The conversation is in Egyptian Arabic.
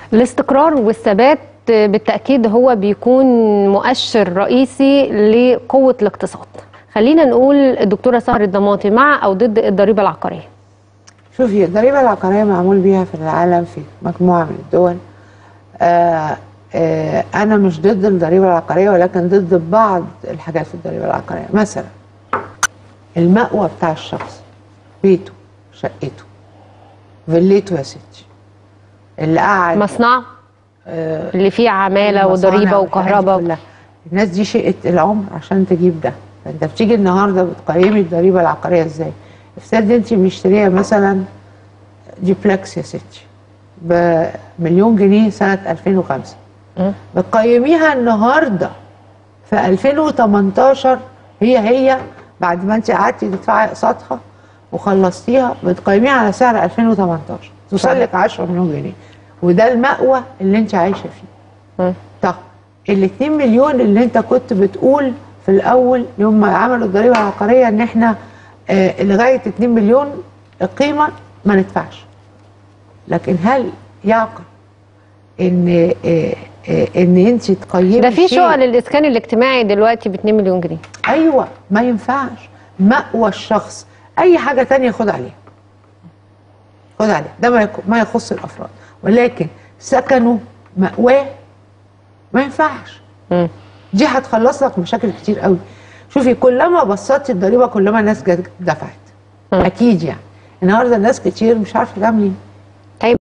الاستقرار والثبات بالتأكيد هو بيكون مؤشر رئيسي لقوة الاقتصاد خلينا نقول الدكتورة سهر الضماطي مع أو ضد الضريبة العقارية شوفي الضريبة العقارية معمول بيها في العالم في مجموعة من الدول آآ آآ أنا مش ضد الضريبة العقارية ولكن ضد بعض الحاجات في الضريبة العقارية مثلا المأوى بتاع الشخص بيته شقته فيلته يا ستي اللي قاعد مصنع آه، اللي فيه عمالة المصانع وضريبة والحاجات دي وكهرباء كلها. الناس دي شقت العمر عشان تجيب ده فانت بتيجي النهارده بتقيمي الضريبه العقاريه ازاي؟ افترضي انت مشتريه مثلا ديبلكس يا ستي بمليون جنيه سنه 2005 مم. بتقيميها النهارده في 2018 هي هي بعد ما انت قعدتي تدفعي اقساطها وخلصتيها بتقيميها على سعر 2018 توصل لك 10 مليون جنيه وده المأوى اللي انت عايشه فيه مم. طب ال 2 مليون اللي انت كنت بتقول في الاول يوم ما عملوا الضريبه العقاريه ان احنا آه لغايه 2 مليون القيمه ما ندفعش لكن هل يعقل ان آه آه ان انت تقيمي ده في شيء- شقق للإسكان الاجتماعي دلوقتي ب 2 مليون جنيه ايوه ما ينفعش مأوى الشخص اي حاجه تانية خد عليها خد عليها ده ما يك- ما يخص الافراد ولكن سكنه مأواه ما ينفعش مم. دي هتخلص لك مشاكل كتير قوي شوفي كلما بسطتي الضريبه كلما الناس جت- دفعت مم. اكيد يعني النهارده الناس كتير مش عارفه تعمل ايه